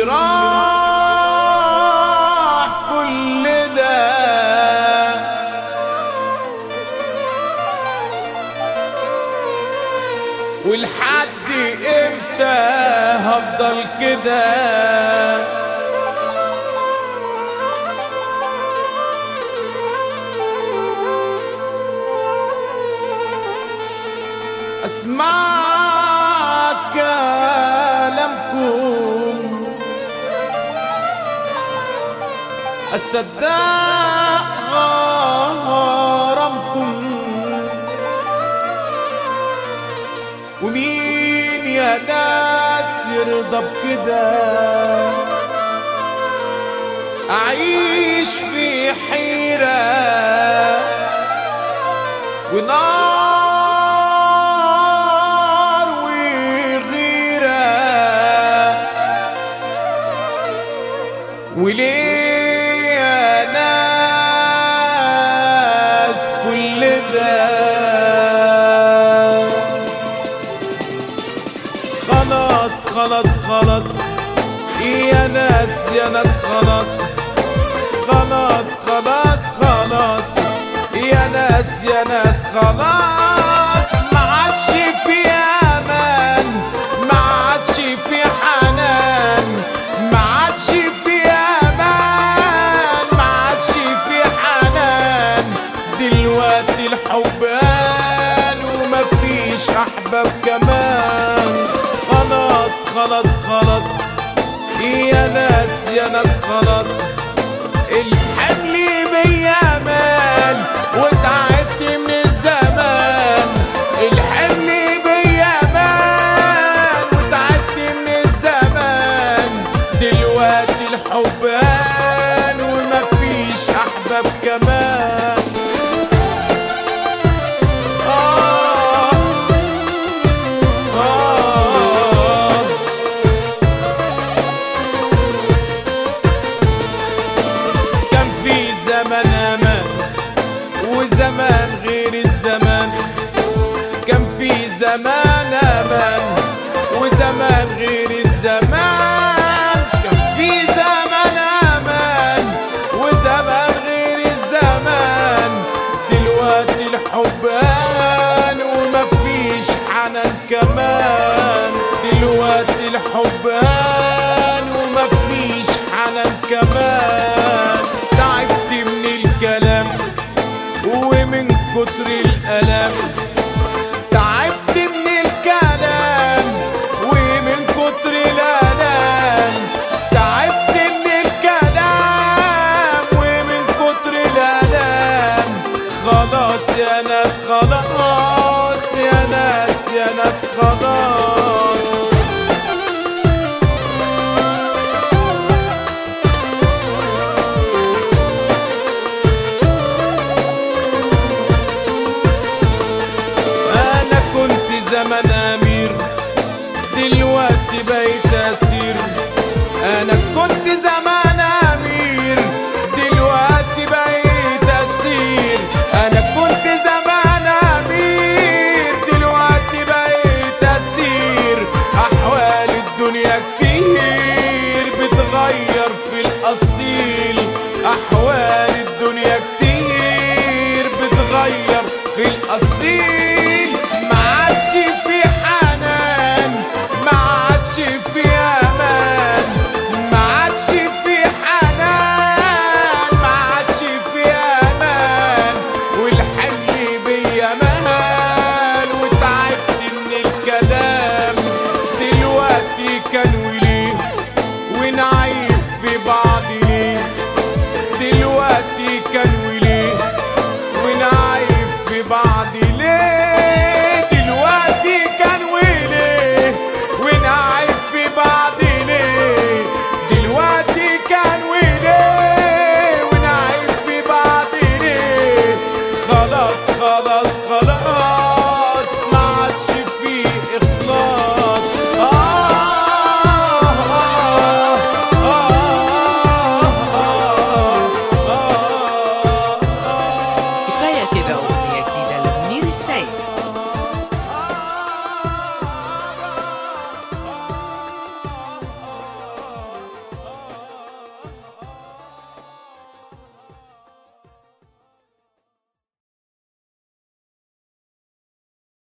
راح كل ده ولحد امتى هفضل كده اسمع كلامكم اصدق غرامكم ومين يا ناس يرضى بكده اعيش في حيره ونار وغيره وليه يا ناس كل ده خلاص خلاص خلاص يا ناس يا ناس خلاص خلاص خلاص خلاص يا ناس يا ناس خلاص ما عادش في امان ما عادش في حنان ما عادش في امان ما عادش في حنان دلوقتي الحب قال ومفيش احباب كمان خلاص خلاص خلاص يا ناس يا ناس خلاص الحمل بيا مال وتعبت من الزمان الحمل بيا مال وتعبت من الزمان دلوقتي الحب قال ومفيش احباب كمان آه آه كان في زمان امان وزمان غير الزمان كان في زمان امان وزمان غير الزمان كان في زمان امان وزمان غير الزمان دلوقتي الحب قال ومفيش حنان كمان دلوقتي الحب قال ومفيش حنان كمان تعبت من الكلام ومن كتر الألم تعبت من الكلام ومن كتر الألم تعبت من الكلام ومن كتر الألم خلاص يا ناس خلاص يا ناس يا ناس خلاص انا كنت زمان امير دلوقتي بقيت اسير انا كنت زمان